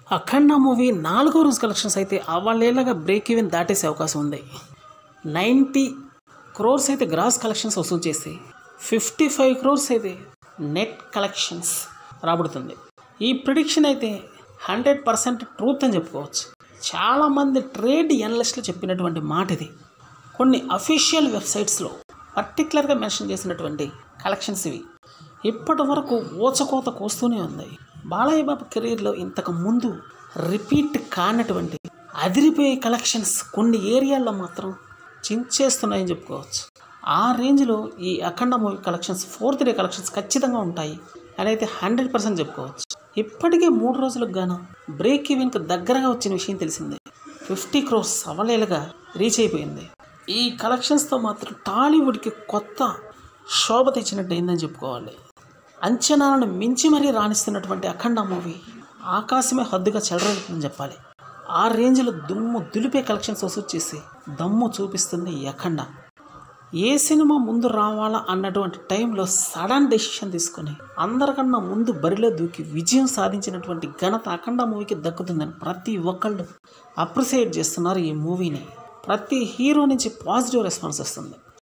అఖండ movie నాలుగో రోజు collections అయితే అవ్వాలేలాగా బ్రేక్ ఈవెన్ దాటేసే అవకాశం ఉంది నైంటీ క్రోర్స్ అయితే గ్రాస్ కలెక్షన్స్ వసూలు చేసి ఫిఫ్టీ ఫైవ్ క్రోర్స్ అయితే నెట్ కలెక్షన్స్ రాబడుతుంది ఈ ప్రిడిక్షన్ అయితే హండ్రెడ్ పర్సెంట్ ట్రూత్ అని చెప్పుకోవచ్చు చాలామంది ట్రేడ్ ఎనలిస్టులు చెప్పినటువంటి మాట ఇది కొన్ని అఫీషియల్ వెబ్సైట్స్లో పర్టికులర్గా మెన్షన్ చేసినటువంటి కలెక్షన్స్ ఇవి ఇప్పటి వరకు ఊచకోత కోస్తూనే ఉంది బాలయ్య బాబు కెరీర్లో ఇంతకు ముందు రిపీట్ కానటువంటి అదిరిపోయే కలెక్షన్స్ కొన్ని ఏరియాల్లో మాత్రం చించేస్తున్నాయని చెప్పుకోవచ్చు ఆ రేంజ్లో ఈ Akhanda movie collections fourth day collections ఖచ్చితంగా ఉంటాయి అని అయితే హండ్రెడ్ పర్సెంట్ చెప్పుకోవచ్చు ఇప్పటికే మూడు రోజులకు గాను బ్రేక్ ఈవెన్కి దగ్గరగా వచ్చిన విషయం తెలిసిందే ఫిఫ్టీ క్రోర్స్ అవలేలుగా రీచ్ అయిపోయింది ఈ కలెక్షన్స్తో మాత్రం టాలీవుడ్కి కొత్త శోభ తెచ్చినట్టు అయిందని చెప్పుకోవాలి అంచనాలను మించి మరీ రాణిస్తున్నటువంటి అఖండ మూవీ ఆకాశమే హద్దుగా చెలరేగుతుందని చెప్పాలి ఆ రేంజ్లో దుమ్ము దులిపే కలెక్షన్స్ వసూలు చేసి దమ్ము చూపిస్తుంది ఈ అఖండ ఏ సినిమా ముందు రావాలా అన్నటువంటి టైంలో సడన్ డెసిషన్ తీసుకొని అందరికన్నా ముందు బరిలో దూకి విజయం సాధించినటువంటి ఘనత అఖండ మూవీకి దక్కుతుందని ప్రతి ఒక్కళ్ళు అప్రిసియేట్ చేస్తున్నారు ఈ మూవీని ప్రతి హీరో నుంచి పాజిటివ్ రెస్పాన్స్ వస్తుంది